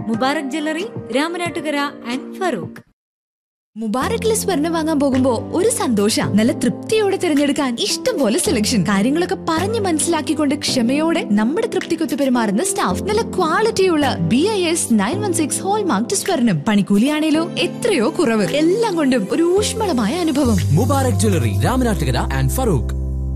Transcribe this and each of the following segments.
Mubarak jewellery Ramanattukara and Farook മുബാറക്കിലെ സ്വർണം വാങ്ങാൻ പോകുമ്പോ ഒരു സന്തോഷ നല്ല തൃപ്തിയോടെ തിരഞ്ഞെടുക്കാൻ ഇഷ്ടം പോലെ സെലക്ഷൻ കാര്യങ്ങളൊക്കെ പറഞ്ഞു മനസ്സിലാക്കിക്കൊണ്ട് ക്ഷമയോടെ നമ്മുടെ തൃപ്തിക്കൊത്ത് പെരുമാറുന്ന സ്റ്റാഫ് നല്ല ക്വാളിറ്റിയുള്ള B I S nine one six hallmark സ്വർണം പണിക്കൂലിയാണേലോ എത്രയോ കുറവ് എല്ലാം കൊണ്ടും ഒരു ഊഷ്മളമായ അനുഭവം മുബാറക് ജ്വല്ലറി രാമനാട്ടുകര ആൻഡ് ഫറൂഖ്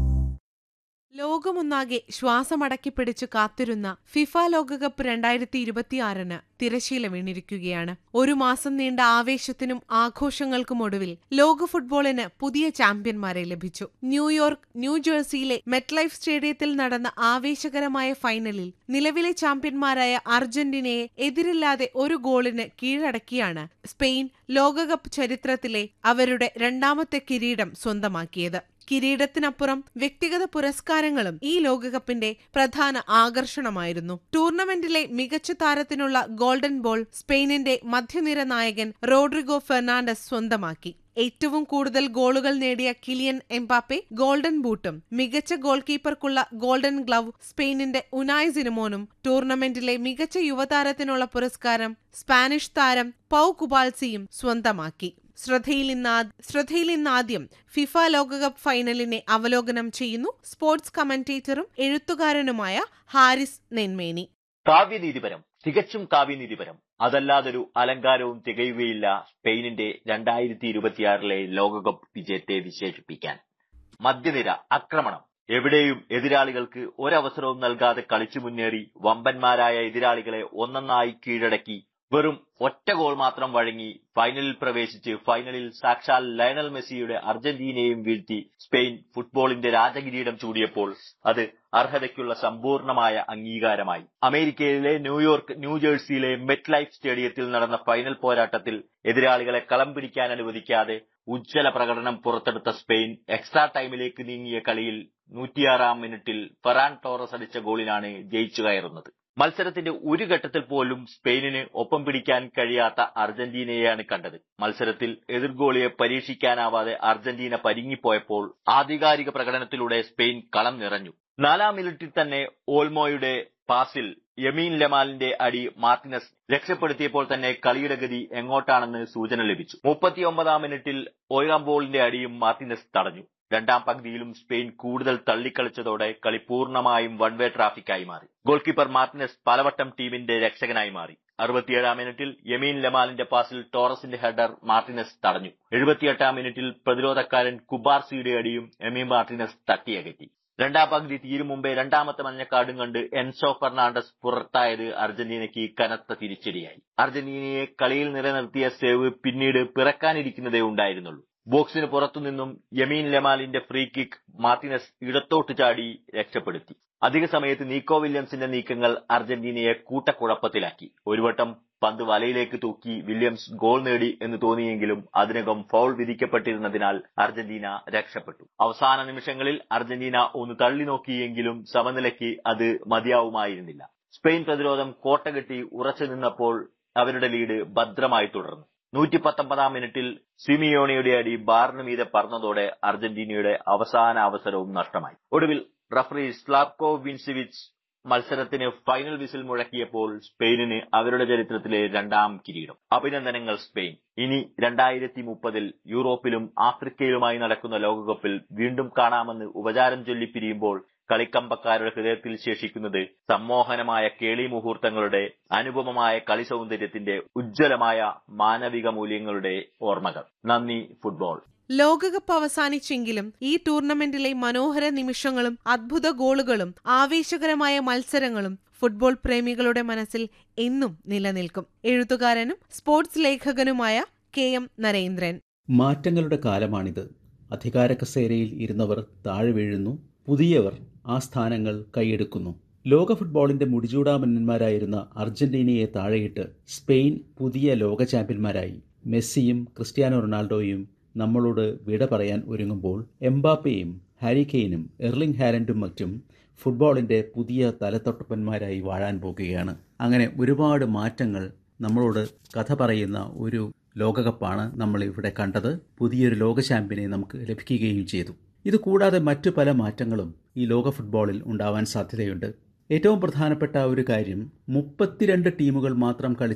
ലോകമൊന്നാകെ ശ്വാസമടക്കി പിടിച്ചു കാത്തിരുന്ന ഫിഫ ലോകകപ്പ് രണ്ടായിരത്തി ഇരുപത്തിയാറിന് തിരശീല വീണിരിക്കുകയാണ് ഒരു മാസം നീണ്ട ആവേശത്തിനും ആഘോഷങ്ങൾക്കും ഒടുവിൽ ലോക ഫുട്ബോളിന് പുതിയ ചാമ്പ്യന്മാരെ ലഭിച്ചു ന്യൂയോർക്ക് ന്യൂജേഴ്സിയിലെ മെറ്റ്ലൈഫ് സ്റ്റേഡിയത്തിൽ നടന്ന ആവേശകരമായ ഫൈനലിൽ നിലവിലെ ചാമ്പ്യന്മാരായ അർജന്റീനയെ എതിരില്ലാതെ ഒരു ഗോളിന് കീഴടക്കിയാണ് സ്പെയിൻ ലോകകപ്പ് ചരിത്രത്തിലെ അവരുടെ രണ്ടാമത്തെ കിരീടം സ്വന്തമാക്കിയത് കിരീടത്തിനപ്പുറം വ്യക്തിഗത പുരസ്കാരങ്ങളും ഈ ലോകകപ്പിന്റെ പ്രധാന ആകർഷണമായിരുന്നു ടൂർണമെന്റിലെ മികച്ച താരത്തിനുള്ള ഗോൾഡൻ ബോൾ സ്പെയിനിന്റെ മധ്യനിര നായകൻ റോഡ്രിഗോ ഫെർണാണ്ടസ് സ്വന്തമാക്കി ഏറ്റവും കൂടുതൽ ഗോളുകൾ നേടിയ കിലിയൻ എംപാപ്പെ ഗോൾഡൻ ബൂട്ടും മികച്ച ഗോൾ കീപ്പർക്കുള്ള ഗോൾഡൻ ഗ്ലവ് സ്പെയിനിന്റെ ഉനായ് സിനിമോനും ടൂർണമെന്റിലെ മികച്ച യുവതാരത്തിനുള്ള പുരസ്കാരം സ്പാനിഷ് താരം പൗ കുബാൽസിയും സ്വന്തമാക്കി ശ്രദ്ധയിൽ ഇന്ന് ശ്രദ്ധയിൽ ഇന്നാദ്യം ഫിഫ ലോകകപ്പ് ഫൈനലിനെ അവലോകനം ചെയ്യുന്നു സ്പോർട്സ് കമന്റേറ്ററും എഴുത്തുകാരനുമായ ഹാരിസ് നെന്മേനി കാവ്യനീതിപരം തികച്ചും കാവ്യനീതിപരം അതല്ലാതൊരു അലങ്കാരവും തികയുകയില്ല സ്പെയിനിന്റെ രണ്ടായിരത്തി ഇരുപത്തിയാറിലെ ലോകകപ്പ് വിജയത്തെ വിശേഷിപ്പിക്കാൻ മധ്യനിര ആക്രമണം എവിടെയും എതിരാളികൾക്ക് ഒരവസരവും നൽകാതെ കളിച്ചു മുന്നേറി വമ്പന്മാരായ എതിരാളികളെ ഒന്നൊന്നായി കീഴടക്കി വെറും ഒറ്റ ഗോൾ മാത്രം വഴങ്ങി ഫൈനലിൽ പ്രവേശിച്ച് ഫൈനലിൽ സാക്ഷാൽ ലയണൽ മെസ്സിയുടെ അർജന്റീനയെയും വീഴ്ത്തി സ്പെയിൻ ഫുട്ബോളിന്റെ രാജകിരീടം ചൂടിയപ്പോൾ അത് അർഹതയ്ക്കുള്ള സമ്പൂർണമായ അംഗീകാരമായി അമേരിക്കയിലെ ന്യൂയോർക്ക് ന്യൂജേഴ്സിയിലെ മെറ്റ് ലൈഫ് സ്റ്റേഡിയത്തിൽ നടന്ന ഫൈനൽ പോരാട്ടത്തിൽ എതിരാളികളെ കളം പിടിക്കാൻ അനുവദിക്കാതെ ഉജ്ജ്വല പ്രകടനം പുറത്തെടുത്ത സ്പെയിൻ എക്സ്ട്രാ ടൈമിലേക്ക് നീങ്ങിയ കളിയിൽ നൂറ്റിയാറാം മിനിറ്റിൽ ഫെറാൻ ടോറസ് അടിച്ച ഗോളിനാണ് ജയിച്ചു കയറുന്നത് മത്സരത്തിന്റെ ഒരു ഘട്ടത്തിൽ പോലും സ്പെയിനിന് ഒപ്പം പിടിക്കാൻ കഴിയാത്ത അർജന്റീനയെയാണ് കണ്ടത് മത്സരത്തിൽ എതിർഗോളിയെ പരീക്ഷിക്കാനാവാതെ അർജന്റീന പരിങ്ങിപ്പോയപ്പോൾ ആധികാരിക പ്രകടനത്തിലൂടെ സ്പെയിൻ കളം നിറഞ്ഞു നാലാം മിനിറ്റിൽ തന്നെ ഓൾമോയുടെ പാസിൽ യമീൻ ലമാലിന്റെ അടി മാർട്ടിനസ് രക്ഷപ്പെടുത്തിയപ്പോൾ തന്നെ കളിയുടെ ഗതി എങ്ങോട്ടാണെന്ന് സൂചന ലഭിച്ചു മുപ്പത്തിയൊമ്പതാം മിനിറ്റിൽ ഒയറംബോളിന്റെ അടിയും മാർട്ടിനസ് തടഞ്ഞു രണ്ടാം പകുതിയിലും സ്പെയിൻ കൂടുതൽ തള്ളിക്കളിച്ചതോടെ കളി പൂർണ്ണമായും വൺ വേ ട്രാഫിക്കായി മാറി ഗോൾ കീപ്പർ മാർട്ടിനസ് പലവട്ടം ടീമിന്റെ രക്ഷകനായി മാറി അറുപത്തിയേഴാം മിനിറ്റിൽ യമീൻ ലമാലിന്റെ പാസിൽ ടോറസിന്റെ ഹെഡർ മാർട്ടിനസ് തടഞ്ഞു എഴുപത്തിയെട്ടാം മിനിറ്റിൽ പ്രതിരോധക്കാരൻ കുബാർസിയുടെ അടിയും എമീൻ മാർട്ടിനസ് തട്ടിയകറ്റി രണ്ടാം പകുതി തീരും മുമ്പേ രണ്ടാമത്തെ മഞ്ഞക്കാർഡും കണ്ട് എൻസോ ഫെർണാണ്ടസ് പുറത്തായത് അർജന്റീനയ്ക്ക് കനത്ത തിരിച്ചടിയായി അർജന്റീനയെ കളിയിൽ നിലനിർത്തിയ സേവ് പിന്നീട് പിറക്കാനിരിക്കുന്നതേ ഉണ്ടായിരുന്നുള്ളൂ ബോക്സിന് പുറത്തുനിന്നും യമീൻ ലമാലിന്റെ ഫ്രീ കിക്ക് മാർട്ടിനസ് ഇടത്തോട്ട് ചാടി രക്ഷപ്പെടുത്തി അധിക സമയത്ത് നീക്കോ വില്യംസിന്റെ നീക്കങ്ങൾ അർജന്റീനയെ കൂട്ടക്കുഴപ്പത്തിലാക്കി ഒരു വട്ടം പന്ത് വലയിലേക്ക് തൂക്കി വില്യംസ് ഗോൾ നേടി എന്ന് തോന്നിയെങ്കിലും അതിനകം ഫൗൾ വിധിക്കപ്പെട്ടിരുന്നതിനാൽ അർജന്റീന രക്ഷപ്പെട്ടു അവസാന നിമിഷങ്ങളിൽ അർജന്റീന ഒന്ന് തള്ളി നോക്കിയെങ്കിലും സമനിലയ്ക്ക് അത് മതിയാവുമായിരുന്നില്ല സ്പെയിൻ പ്രതിരോധം കോട്ടകെട്ടി ഉറച്ചു നിന്നപ്പോൾ അവരുടെ ലീഡ് ഭദ്രമായി തുടർന്നു നൂറ്റി പത്തൊമ്പതാം മിനിറ്റിൽ സിമിയോണിയുടെ അടി ബാറിന് മീതെ പറന്നതോടെ അർജന്റീനയുടെ അവസാന അവസരവും നഷ്ടമായി ഒടുവിൽ റഫറി സ്ലാപ്കോ വിൻസിവിച്ച് മത്സരത്തിന് ഫൈനൽ വിസിൽ മുഴക്കിയപ്പോൾ സ്പെയിനിന് അവരുടെ ചരിത്രത്തിലെ രണ്ടാം കിരീടം അഭിനന്ദനങ്ങൾ സ്പെയിൻ ഇനി രണ്ടായിരത്തി മുപ്പതിൽ യൂറോപ്പിലും ആഫ്രിക്കയിലുമായി നടക്കുന്ന ലോകകപ്പിൽ വീണ്ടും കാണാമെന്ന് ഉപചാരം ചൊല്ലി പിരിയുമ്പോൾ കളിക്കമ്പക്കാരുടെ ഹൃദയത്തിൽ ശേഷിക്കുന്നത് സമ്മോഹനമായ കേളി മുഹൂർത്തങ്ങളുടെ അനുപമമായ കളി സൗന്ദര്യത്തിന്റെ ഉജ്ജ്വലമായ മാനവിക മൂല്യങ്ങളുടെ ഓർമ്മകൾ നന്ദി ഫുട്ബോൾ ലോകകപ്പ് അവസാനിച്ചെങ്കിലും ഈ ടൂർണമെന്റിലെ മനോഹര നിമിഷങ്ങളും അദ്ഭുത ഗോളുകളും ആവേശകരമായ മത്സരങ്ങളും ഫുട്ബോൾ പ്രേമികളുടെ മനസ്സിൽ എന്നും നിലനിൽക്കും എഴുത്തുകാരനും സ്പോർട്സ് ലേഖകനുമായ കെ എം നരേന്ദ്രൻ മാറ്റങ്ങളുടെ കാലമാണിത് അധികാര കസേരയിൽ ഇരുന്നവർ താഴെ വീഴുന്നു പുതിയവർ ആ സ്ഥാനങ്ങൾ കൈയെടുക്കുന്നു ലോക ഫുട്ബോളിന്റെ മുടിചൂടാമന്നന്മാരായിരുന്ന അർജന്റീനയെ താഴെയിട്ട് സ്പെയിൻ പുതിയ ലോക ചാമ്പ്യന്മാരായി മെസ്സിയും ക്രിസ്ത്യാനോ റൊണാൾഡോയും നമ്മളോട് വിട പറയാൻ ഒരുങ്ങുമ്പോൾ എംബാപ്പയും ഹാരി കെയ്നും എർലിംഗ് ഹാലൻഡും മറ്റും ഫുട്ബോളിന്റെ പുതിയ തലത്തൊട്ടപ്പന്മാരായി വാഴാൻ പോകുകയാണ് അങ്ങനെ ഒരുപാട് മാറ്റങ്ങൾ നമ്മളോട് കഥ പറയുന്ന ഒരു ലോകകപ്പാണ് നമ്മൾ ഇവിടെ കണ്ടത് പുതിയൊരു ലോക ചാമ്പ്യനെ നമുക്ക് ലഭിക്കുകയും ചെയ്തു ഇത് കൂടാതെ മറ്റു പല മാറ്റങ്ങളും ഈ ലോക ഫുട്ബോളിൽ ഉണ്ടാവാൻ സാധ്യതയുണ്ട് ഏറ്റവും പ്രധാനപ്പെട്ട ഒരു കാര്യം മുപ്പത്തിരണ്ട് ടീമുകൾ മാത്രം കളിച്ച